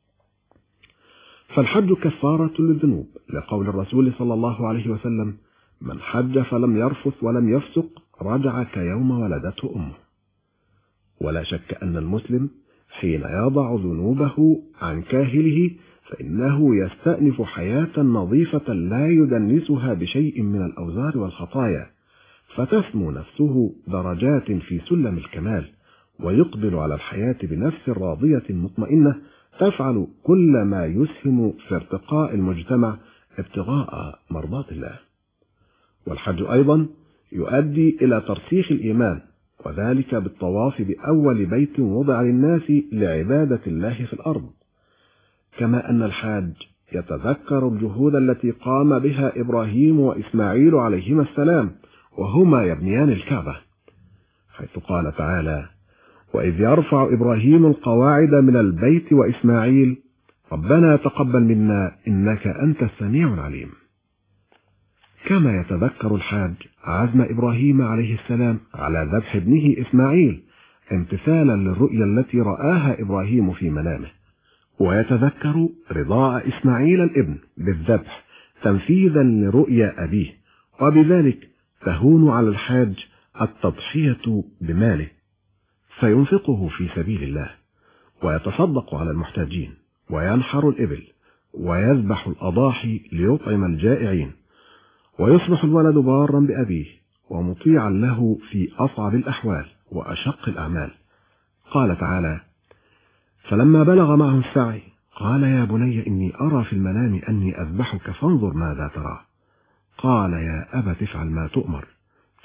فالحج كفارة للذنوب لقول الرسول صلى الله عليه وسلم من حج فلم يرفث ولم يفسق رجع كيوم ولدته أمه ولا شك أن المسلم حين يضع ذنوبه عن كاهله فإنه يستأنف حياة نظيفة لا يدنسها بشيء من الأوزار والخطايا فتسمو نفسه درجات في سلم الكمال ويقبل على الحياة بنفس راضية مطمئنة تفعل كل ما يسهم في ارتقاء المجتمع ابتغاء مرضات الله والحج أيضا يؤدي إلى ترسيخ الإيمان وذلك بالطواف بأول بيت وضع للناس لعبادة الله في الأرض كما أن الحاج يتذكر الجهود التي قام بها إبراهيم وإسماعيل عليهما السلام وهما يبنيان الكعبة حيث قال تعالى وإذ يرفع إبراهيم القواعد من البيت وإسماعيل ربنا تقبل منا إنك أنت السميع العليم كما يتذكر الحاج عزم إبراهيم عليه السلام على ذبح ابنه إسماعيل امتثالا للرؤيا التي رآها إبراهيم في منامه ويتذكر رضاء إسماعيل الابن بالذبح تنفيذا لرؤيا أبيه وبذلك تهون على الحاج التضحية بماله فينفقه في سبيل الله ويتصدق على المحتاجين وينحر الإبل ويذبح الأضاحي ليطعم الجائعين ويصبح الولد بارا بأبيه ومطيعا له في أصعب الأحوال وأشق الأعمال قال تعالى فلما بلغ معه السعي قال يا بني إني أرى في المنام أني أذبحك فانظر ماذا ترى قال يا أبت افعل ما تؤمر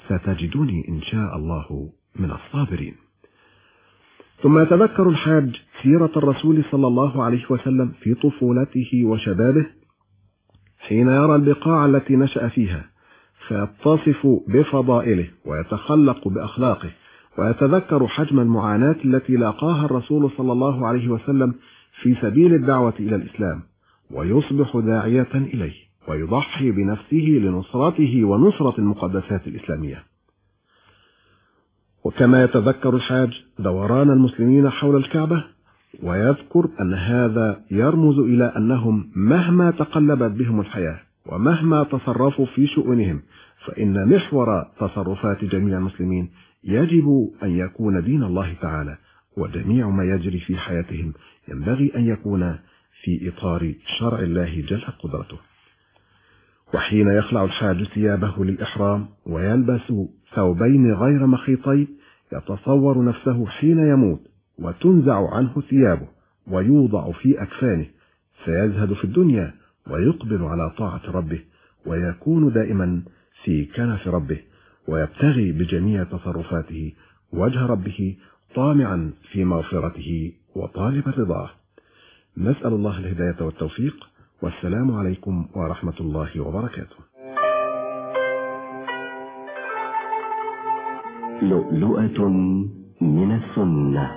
ستجدني إن شاء الله من الصابرين ثم يتذكر الحاج سيرة الرسول صلى الله عليه وسلم في طفولته وشبابه حين يرى البقاع التي نشأ فيها فيتصف بفضائله ويتخلق بأخلاقه ويتذكر حجم المعاناة التي لاقاها الرسول صلى الله عليه وسلم في سبيل الدعوة إلى الإسلام ويصبح داعية إليه ويضحي بنفسه لنصرته ونصرة المقدسات الإسلامية وكما يتذكر الحاج دوران المسلمين حول الكعبة ويذكر أن هذا يرمز إلى أنهم مهما تقلبت بهم الحياة ومهما تصرفوا في شؤونهم فإن محور تصرفات جميع المسلمين يجب أن يكون دين الله تعالى وجميع ما يجري في حياتهم ينبغي أن يكون في إطار شرع الله جل قدرته وحين يخلع الحاج ثيابه للإحرام ويلبس ثوبين غير مخيطين يتصور نفسه حين يموت وتنزع عنه ثيابه ويوضع في أكفانه فيزهد في الدنيا ويقبل على طاعة ربه ويكون دائما في كنف ربه ويبتغي بجميع تصرفاته وجه ربه طامعا في مغفرته وطالبا رضاه نسأل الله الهداية والتوفيق والسلام عليكم ورحمة الله وبركاته
لؤلؤة من السنة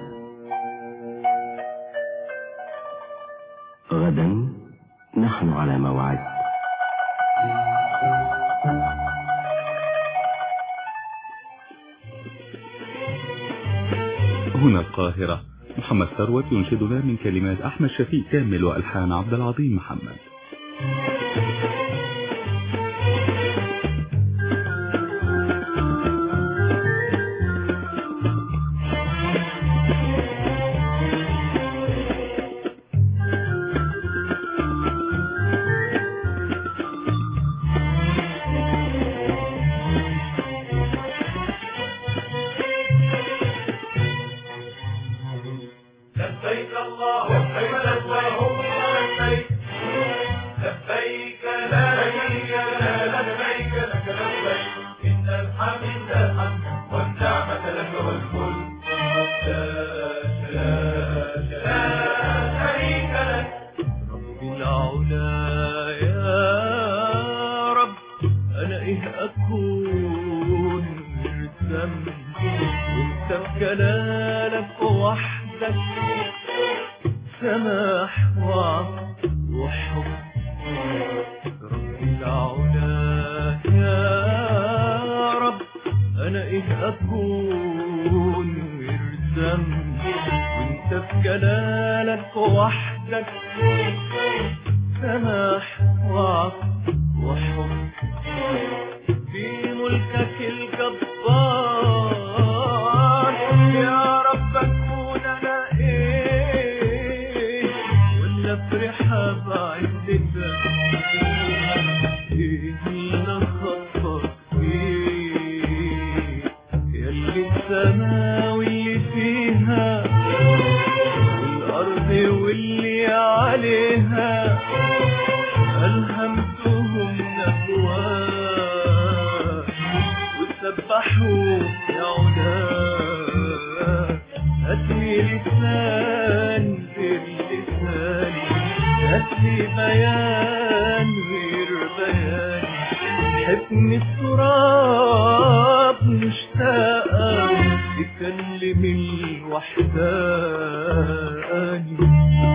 غدا نحن على موعد
هنا القاهرة محمد ثروت ينشدنا من كلمات أحمد شفيق كامل وألحان عبد العظيم محمد
لبيك اللهم لبيك لبيك لبيك لا شريك لك لبيك لك لبيك إن الحمد الحمد والنعمة لك والملك لا لا لا شريك لك رب العلا يا رب أنا إيه أكون مرسم وانت بجلالك وحدك سماح وعفو وحب رب العلا يا رب انا ايه اكون مرسم وانت في جلالك وحدك سماح وعفو وحب في ملكك الجبار يا رب اكون انا ايه ولا فرحة بعزتك ايه اللي خطك فيه ياللي السما واللي فيها والارض واللي عليها ألهمتهم نجواك وسبحوا يا علاك هاتلي لسان غير لساني هاتلي بيان غير بياني حبني التراب مشتاقة تكلم الوحداني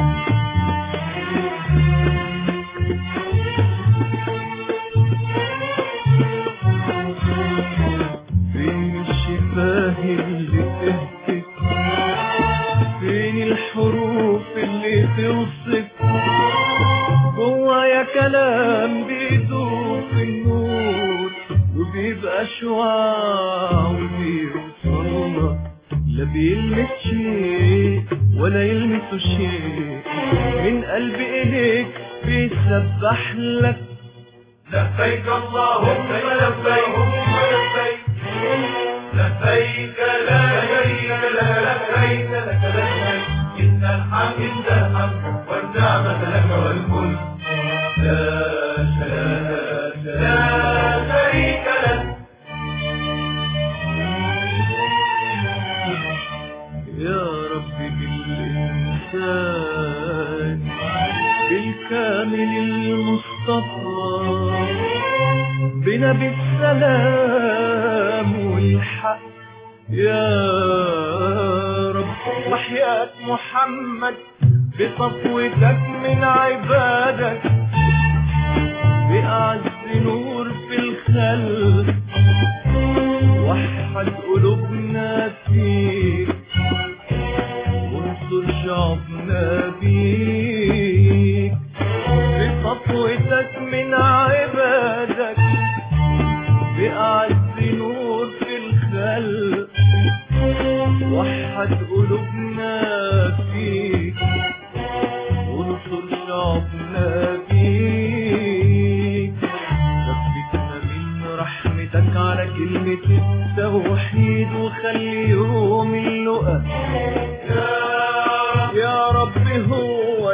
فين الشفاه اللي تهتك فين الحروف اللي توصف جوايا كلام بيدوب في النور وبيبقى شعاع وبيوصلنا لا بيلمس شيء ولا يلمس شيء من قلبي إليك بيسبح لك لبيك اللهم لبيك لبيك لبيك لا شريك لك لبيك لك لبيك إن الحمد الحمد والنعمة لك والملك لا شريك لا شريك لك
الإنسان بالكامل المصطفى بنبي السلام والحق يا رب وحياة محمد بصفوتك من عبادك بأعز نور في الخلق وحد قلوبنا فيك وانصر شعبنا بيك بصفوتك من عبادك بأعز نور في الخلق وحد قلوبنا فيك وانصر شعبنا بيك ثبتنا من رحمتك على كلمة التوحيد وخلي يوم اللقا يا رب هو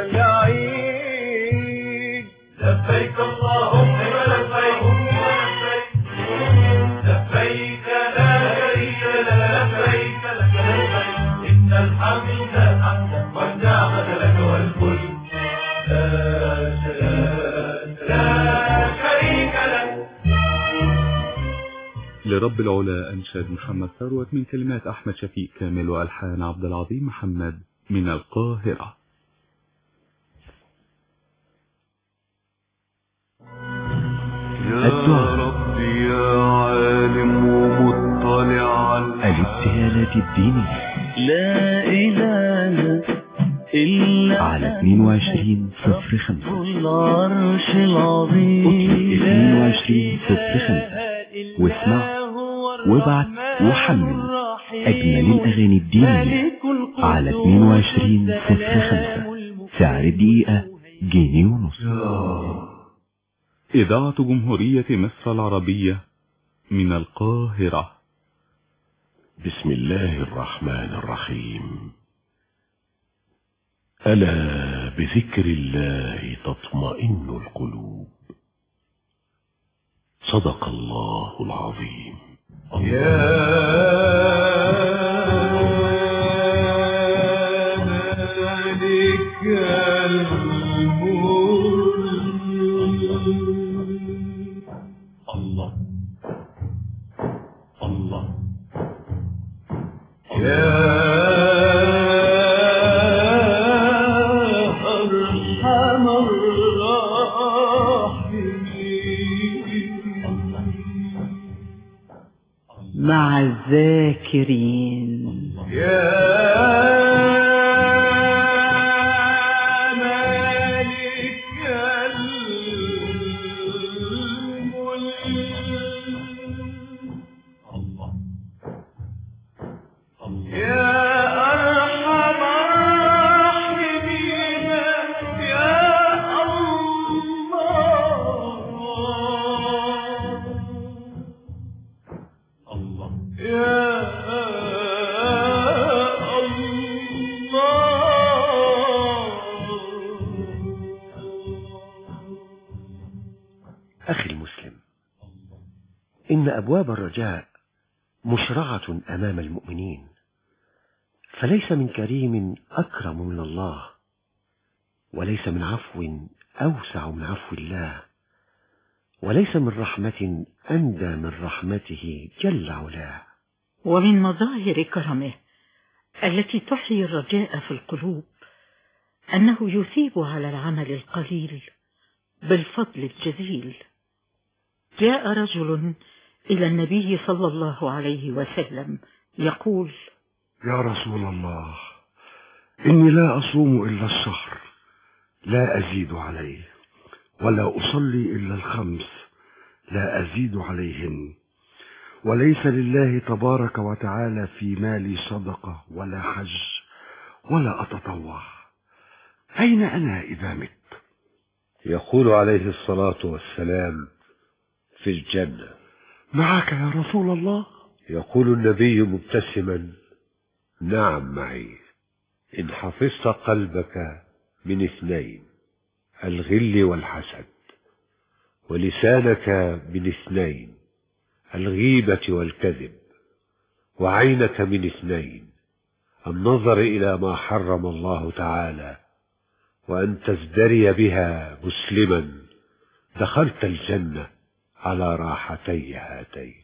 العيد لبيك اللهم لبيك لبيك لا شريك لك لبيك لك لبيك إن الحمد والنعمة لك والملك لا شريك لا شريك لك
لرب العلا أنشد محمد ثروت من كلمات أحمد شفيق كامل وألحان عبد العظيم محمد من القاهرة
يا رب يا عالم ومطلع على
الابتهالات الدينية
لا إله إلا
على 22 صفر 5
العرش العظيم
22 صفر 5 واسمع وابعت وحمل أجمل الأغاني الدينية على 22 صفر 5 سعر الدقيقة جنيه ونص
إذاعة جمهورية مصر العربية من القاهرة
بسم الله الرحمن الرحيم ألا بذكر الله تطمئن القلوب صدق الله العظيم
مالك الملك الله الله يا أرحم الراحمين
مع الذاكرين
يا مالك الملك يا أرحم الراحمين يا الله يا
أخي المسلم إن أبواب الرجاء مشرعة أمام المؤمنين فليس من كريم أكرم من الله وليس من عفو أوسع من عفو الله وليس من رحمة أندى من رحمته جل علاه
ومن مظاهر كرمه التي تحيي الرجاء في القلوب أنه يثيب على العمل القليل بالفضل الجزيل جاء رجل إلى النبي صلى الله عليه وسلم يقول
يا رسول الله إني لا أصوم إلا الشهر لا أزيد عليه ولا أصلي إلا الخمس لا أزيد عليهن وليس لله تبارك وتعالى في مالي صدقة ولا حج ولا أتطوع أين أنا إذا مت
يقول عليه الصلاة والسلام في الجنة
معك يا رسول الله
يقول النبي مبتسما نعم معي إن حفظت قلبك من اثنين الغل والحسد ولسانك من اثنين الغيبة والكذب وعينك من اثنين النظر إلى ما حرم الله تعالى وأن تزدري بها مسلما دخلت الجنة على راحتي هاتين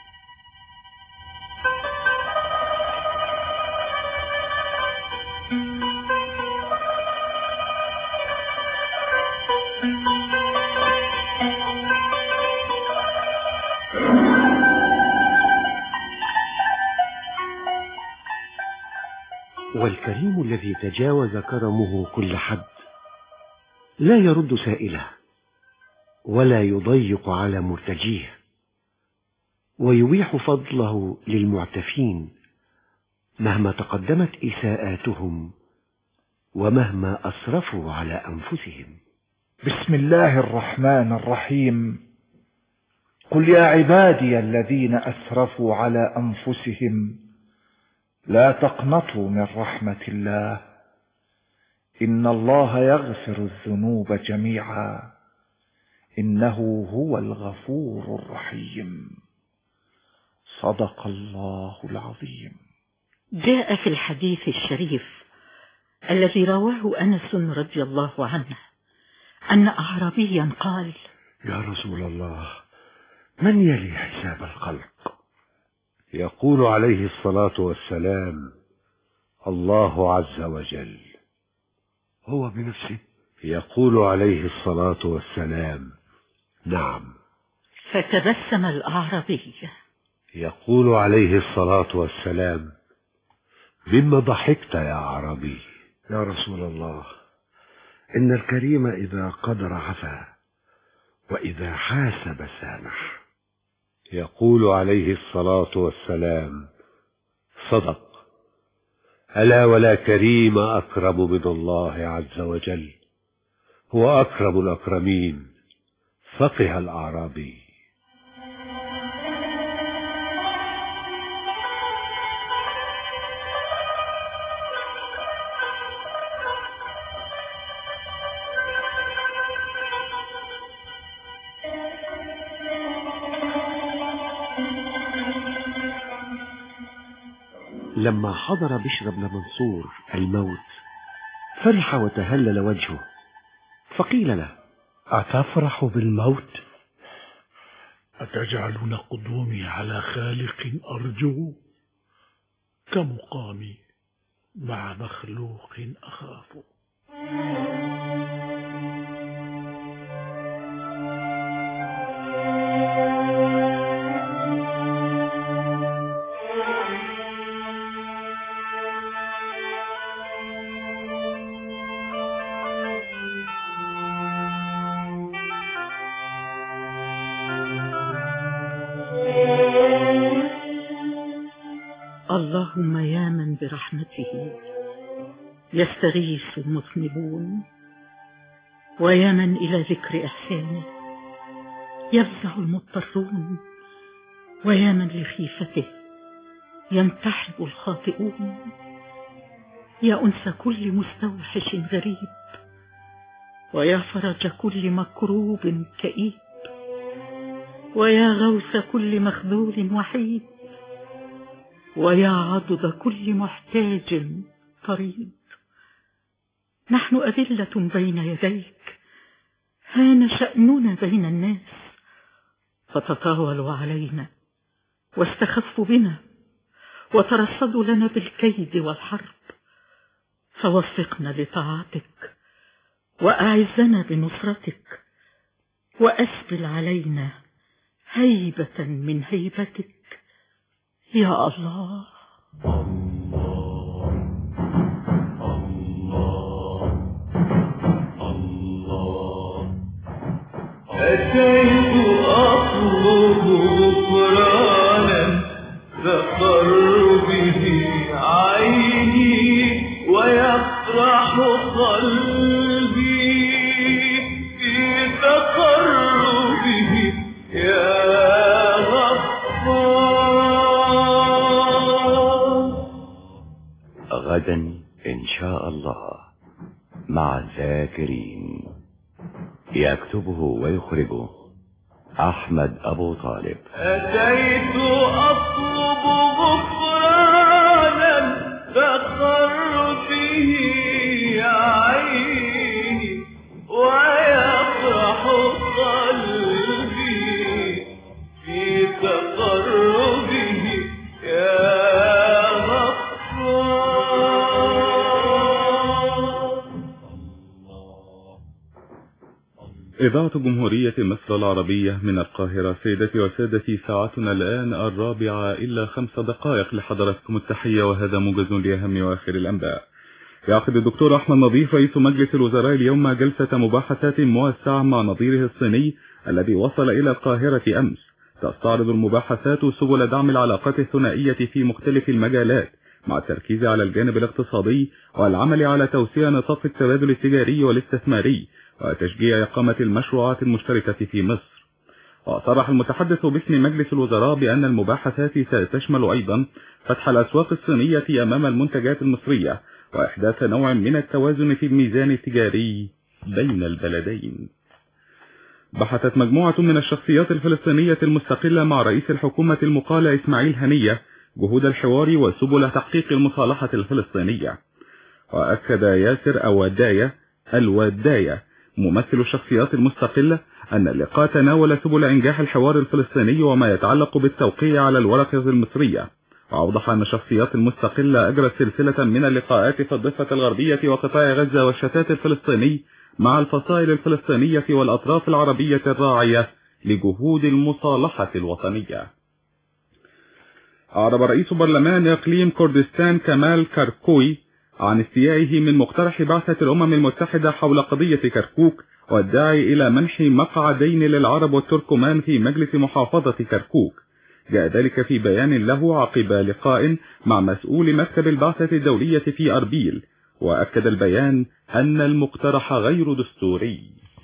والكريم الذي تجاوز كرمه كل حد لا يرد سائله ولا يضيق على مرتجيه ويبيح فضله للمعتفين مهما تقدمت إساءاتهم ومهما أسرفوا على أنفسهم
بسم الله الرحمن الرحيم قل يا عبادي الذين أسرفوا على أنفسهم لا تقنطوا من رحمة الله إن الله يغفر الذنوب جميعا إنه هو الغفور الرحيم صدق الله العظيم
جاء في الحديث الشريف الذي رواه أنس رضي الله عنه أن أعرابيا قال
يا رسول الله من يلي حساب الخلق
يقول عليه الصلاة والسلام الله عز وجل
هو بنفسه
يقول عليه الصلاة والسلام نعم
فتبسم الأعرابي
يقول عليه الصلاة والسلام مما ضحكت يا عربي
يا رسول الله إن الكريم إذا قدر عفا وإذا حاسب سامح
يقول عليه الصلاة والسلام صدق ألا ولا كريم أكرم من الله عز وجل هو أكرم الأكرمين فقه الأعرابي
لما حضر بشر بن منصور الموت فرح وتهلل وجهه فقيل له
أتفرح بالموت
أتجعلون قدومي على خالق أرجو كمقامي مع مخلوق أخاف
اللهم يا من برحمته يستغيث المذنبون ويا من إلى ذكر إحسانه يفزع المضطرون ويا من لخيفته ينتحب الخاطئون يا أنس كل مستوحش غريب ويا فرج كل مكروب كئيب ويا غوث كل مخذول وحيد ويا عضد كل محتاج طريد نحن أذلة بين يديك هان شأننا بين الناس فتطاولوا علينا واستخفوا بنا وترصدوا لنا بالكيد والحرب فوفقنا لطاعتك وأعزنا بنصرتك وأسبل علينا هيبة من هيبتك يا الله
أتيت أطلب غفرانا تقر به عيني ويفرح قلبي في تقربه يا غفار
غدا إن شاء الله مع الذاكرين يكتبه ويخرجه أحمد أبو طالب
أتيت أطلب غفرانا فقر
إذاعة جمهورية مصر العربية من القاهرة سيدتي وسادتي ساعتنا الآن الرابعة إلا خمس دقائق لحضراتكم التحية وهذا موجز لأهم وآخر الأنباء يعقد الدكتور أحمد نظيف رئيس مجلس الوزراء اليوم جلسة مباحثات موسعة مع نظيره الصيني الذي وصل إلى القاهرة أمس تستعرض المباحثات سبل دعم العلاقات الثنائية في مختلف المجالات مع التركيز على الجانب الاقتصادي والعمل على توسيع نطاق التبادل التجاري والاستثماري وتشجيع إقامة المشروعات المشتركة في مصر وصرح المتحدث باسم مجلس الوزراء بأن المباحثات ستشمل أيضا فتح الأسواق الصينية أمام المنتجات المصرية وإحداث نوع من التوازن في الميزان التجاري بين البلدين بحثت مجموعة من الشخصيات الفلسطينية المستقلة مع رئيس الحكومة المقالة إسماعيل هنية جهود الحوار وسبل تحقيق المصالحة الفلسطينية وأكد ياسر أوداية الوداية ممثل الشخصيات المستقلة أن اللقاء تناول سبل إنجاح الحوار الفلسطيني وما يتعلق بالتوقيع على الورقة المصرية وأوضح أن الشخصيات المستقلة أجرت سلسلة من اللقاءات في الضفة الغربية وقطاع غزة والشتات الفلسطيني مع الفصائل الفلسطينية والأطراف العربية الراعية لجهود المصالحة الوطنية أعرب رئيس برلمان إقليم كردستان كمال كركوي عن استيائه من مقترح بعثة الأمم المتحدة حول قضية كركوك والداعي إلى منح مقعدين للعرب والتركمان في مجلس محافظة كركوك جاء ذلك في بيان له عقب لقاء مع مسؤول مكتب البعثة الدولية في أربيل وأكد البيان أن المقترح غير دستوري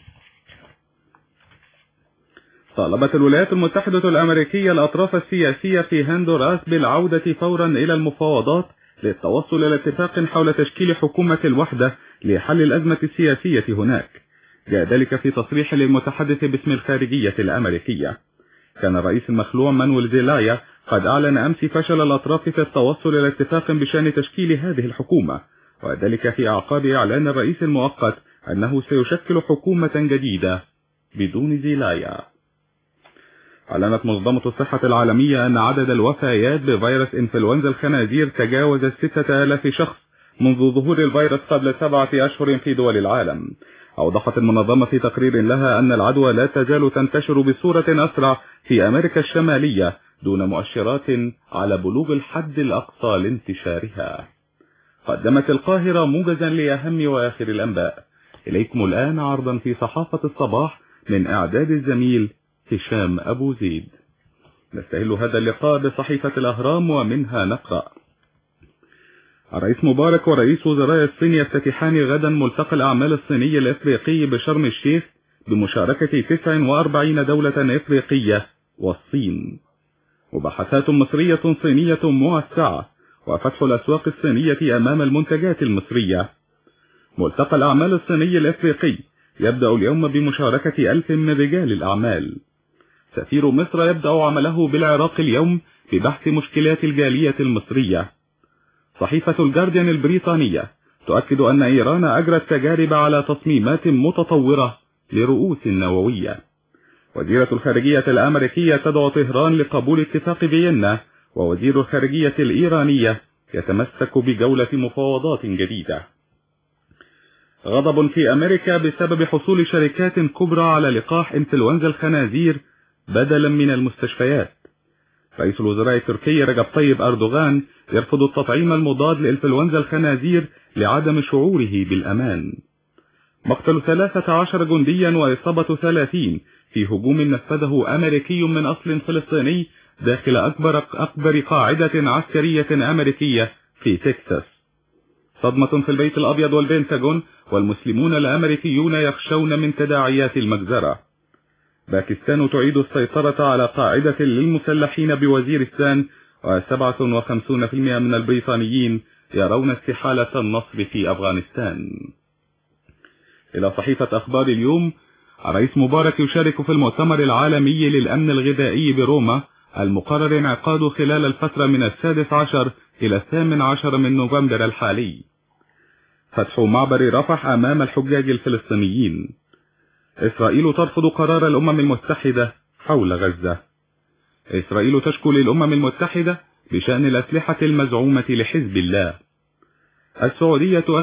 طالبت الولايات المتحدة الأمريكية الأطراف السياسية في هندوراس بالعودة فورا إلى المفاوضات للتوصل إلى اتفاق حول تشكيل حكومة الوحدة لحل الأزمة السياسية هناك جاء ذلك في تصريح للمتحدث باسم الخارجية الأمريكية كان الرئيس المخلوع مانويل زيلايا قد أعلن أمس فشل الأطراف في التوصل إلى اتفاق بشأن تشكيل هذه الحكومة وذلك في أعقاب إعلان الرئيس المؤقت أنه سيشكل حكومة جديدة بدون زيلايا أعلنت منظمة الصحة العالمية أن عدد الوفيات بفيروس إنفلونزا الخنازير تجاوز الستة آلاف شخص منذ ظهور الفيروس قبل سبعة أشهر في دول العالم أوضحت المنظمة في تقرير لها أن العدوى لا تزال تنتشر بصورة أسرع في أمريكا الشمالية دون مؤشرات على بلوغ الحد الأقصى لانتشارها قدمت القاهرة موجزا لأهم وآخر الأنباء إليكم الآن عرضا في صحافة الصباح من إعداد الزميل هشام أبو زيد نستهل هذا اللقاء بصحيفة الأهرام ومنها نقرأ الرئيس مبارك ورئيس وزراء الصين يفتتحان غدا ملتقى الأعمال الصيني الإفريقي بشرم الشيخ بمشاركة 49 دولة إفريقية والصين مباحثات مصرية صينية موسعة وفتح الأسواق الصينية أمام المنتجات المصرية ملتقى الأعمال الصيني الإفريقي يبدأ اليوم بمشاركة ألف من رجال الأعمال سفير مصر يبدأ عمله بالعراق اليوم ببحث مشكلات الجالية المصرية صحيفة الجارديان البريطانية تؤكد أن إيران أجرت تجارب على تصميمات متطورة لرؤوس نووية وزيرة الخارجية الأمريكية تدعو طهران لقبول اتفاق فيينا ووزير الخارجية الإيرانية يتمسك بجولة مفاوضات جديدة غضب في أمريكا بسبب حصول شركات كبرى على لقاح إنفلونزا الخنازير بدلا من المستشفيات رئيس الوزراء التركي رجب طيب أردوغان يرفض التطعيم المضاد لإنفلونزا الخنازير لعدم شعوره بالأمان مقتل 13 جنديا وإصابة 30 في هجوم نفذه أمريكي من أصل فلسطيني داخل أكبر, أكبر قاعدة عسكرية أمريكية في تكساس صدمة في البيت الأبيض والبنتاجون والمسلمون الأمريكيون يخشون من تداعيات المجزرة باكستان تعيد السيطرة على قاعدة للمسلحين بوزيرستان و57% من البريطانيين يرون استحالة النصر في أفغانستان إلى صحيفة أخبار اليوم الرئيس مبارك يشارك في المؤتمر العالمي للأمن الغذائي بروما المقرر انعقاده خلال الفترة من السادس عشر إلى الثامن عشر من نوفمبر الحالي فتح معبر رفح أمام الحجاج الفلسطينيين إسرائيل ترفض قرار الأمم المتحدة حول غزة إسرائيل تشكو للأمم المتحدة بشأن الأسلحة المزعومة لحزب الله السعودية